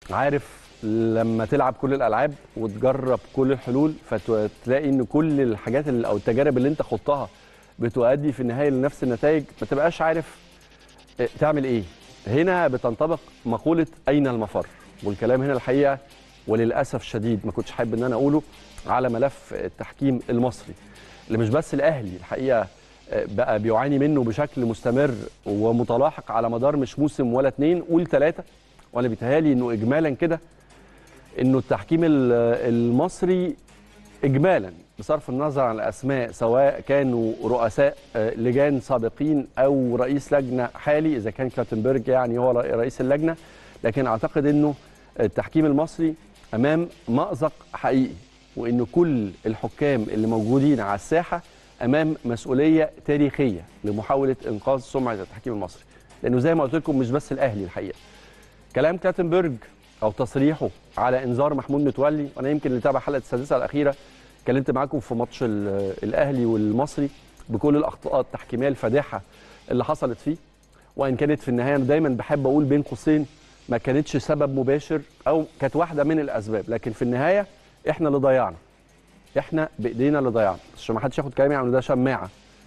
عارف لما تلعب كل الالعاب وتجرب كل الحلول فتلاقي ان كل الحاجات اللي او التجارب اللي انت خضتها بتؤدي في النهايه لنفس النتائج ما تبقاش عارف اه، تعمل ايه هنا بتنطبق مقوله اين المفر والكلام هنا الحقيقه وللاسف الشديد ما كنتش حابب ان انا اقوله على ملف التحكيم المصري اللي مش بس الاهلي الحقيقه اه، بقى بيعاني منه بشكل مستمر ومتلاحق على مدار مش موسم ولا اتنين قول ثلاثه وانا بيتهيالي انه اجمالا كده انه التحكيم ال- المصري اجمالا بصرف النظر عن الاسماء سواء كانوا رؤساء آه، لجان سابقين او رئيس لجنه حالي اذا كان كلاتنبرج يعني هو رئ- رئيس اللجنه لكن اعتقد انه التحكيم المصري امام مازق حقيقي وان كل الحكام اللي موجودين على الساحه امام مسؤوليه تاريخيه لمحاوله انقاذ سمعه التحكيم المصري لانه زي ما قلت لكم مش بس الاهلي الحقيقه كلام كلاتنبرج او تصريحه على انذار محمود متولي وانا يمكن اللي تابع حلقه السادسه الاخيره اتكلمت معاكم في ماتش ال- الاهلي والمصري بكل الاخطاء التحكيميه الفادحه اللي حصلت فيه وان كانت في النهايه انا دايما بحب اقول بين قوسين ما كانتش سبب مباشر او كانت واحده من الاسباب لكن في النهايه احنا اللي ضيعنا احنا بايدينا اللي ضيعنا عشان ما حدش ياخد كلامي عن ده شماعه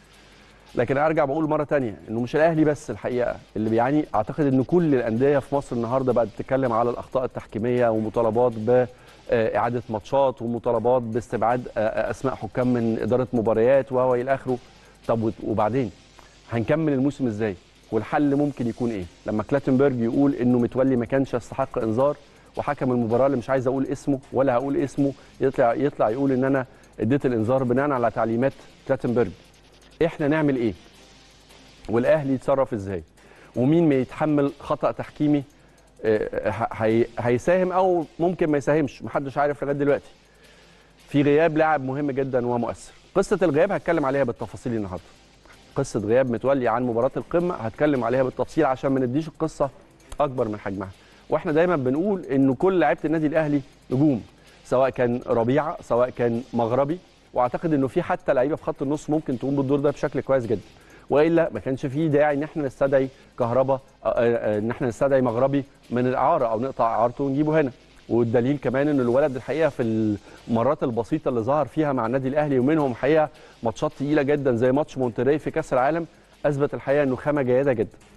لكن ارجع بقول مره تانية انه مش الاهلي بس الحقيقه اللي بيعاني اعتقد ان كل الانديه في مصر النهارده بقت بتتكلم على الاخطاء التحكيميه ومطالبات باعاده ماتشات ومطالبات باستبعاد آه، آه، اسماء حكام من اداره مباريات وهو الى اخره طب وت- وبعدين هنكمل الموسم ازاي والحل ممكن يكون ايه لما كلاتنبرج يقول انه متولي ما كانش يستحق انذار وحكم المباراه اللي مش عايز اقول اسمه ولا هقول اسمه يطلع يطلع يقول ان انا اديت الانذار بناء على تعليمات كلاتنبرج احنا نعمل ايه والاهلي يتصرف ازاي ومين ما يتحمل خطا تحكيمي آه، ه- هي- هيساهم او ممكن ما يساهمش محدش عارف لغايه دلوقتي في غياب لاعب مهم جدا ومؤثر قصه الغياب هتكلم عليها بالتفاصيل النهارده قصه غياب متولي عن مباراه القمه هتكلم عليها بالتفصيل عشان ما نديش القصه اكبر من حجمها واحنا دايما بنقول انه كل لعيبه النادي الاهلي نجوم سواء كان ربيعه سواء كان مغربي واعتقد انه في حتى لعيبه في خط النص ممكن تقوم بالدور ده بشكل كويس جدا والا ما كانش فيه داعي ان احنا نستدعي كهربا ان احنا نستدعي مغربي من الاعاره او نقطع اعارته ونجيبه هنا والدليل كمان ان الولد الحقيقه في المرات البسيطه اللي ظهر فيها مع النادي الاهلي ومنهم حقيقه ماتشات تقيله جدا زي ماتش مونتري في كاس العالم اثبت الحقيقه انه خامه جيده جدا